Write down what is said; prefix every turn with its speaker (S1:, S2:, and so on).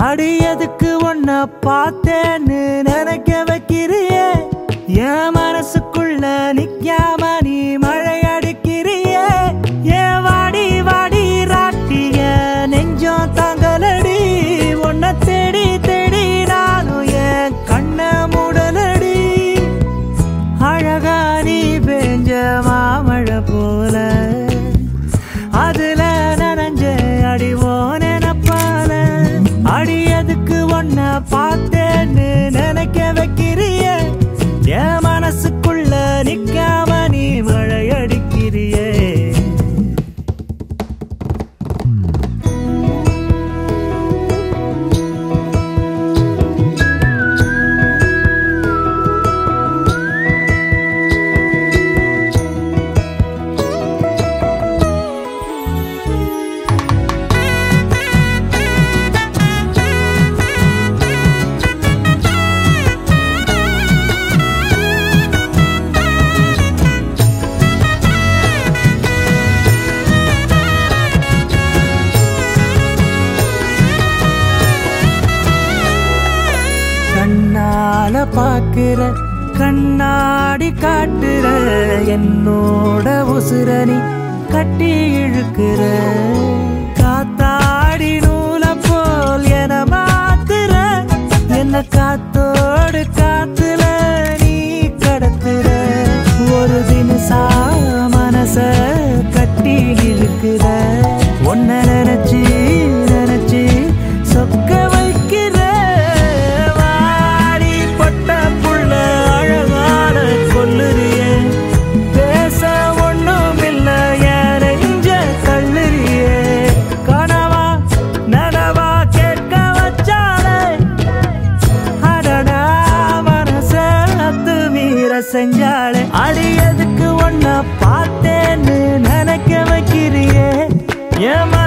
S1: அடியதுக்கு ஒன்ன பார்த்தேன்னு நினைக்க வைக்கிறியே என் மனசுக்குள்ள நிக்காம நீ மழை அடிக்கிறியே ஏன் வாடி வாடி ராட்டிய நெஞ்சம் தாங்கலடி உன்னை தேடி தேடி நானும் என் கண்ண மூடலடி அழகா நீ பெஞ்ச மாமழை போல அதுல நனைஞ்ச அடிவோ நினப்பால அடியதுக்கு ஒன்ன பார்த்தேன்னு நினைக்க வைக்கிறிய என் மனசுக்குள்ள நிக்காம நீ மழை அடிக்கிறியே கண்ணால பாக்குற கண்ணாடி காட்டுற என்னோட உசுரணி கட்டி இழுக்கிற காத்தாடி நூல போல் என மாத்துற என்ன காத்தோடு காத்துல நீ கடத்துற ஒரு தினசா மனச கட்டி இழுக்கிற ஒன்ன நினைச்சு நினைச்சு சொக்க வைக்கிற வாடி பட்ட புள்ள அழகான கொல்லுறியே பேச ஒண்ணும் இல்ல என் நெஞ்ச தள்ளுறியே கனவா நனவா கேட்க வச்சாலே அடடா மனச அத்து மீற செஞ்சாளே அடியதுக்கு ஒன்ன பார்த்தேன்னு நினைக்க வைக்கிறியே ஏமா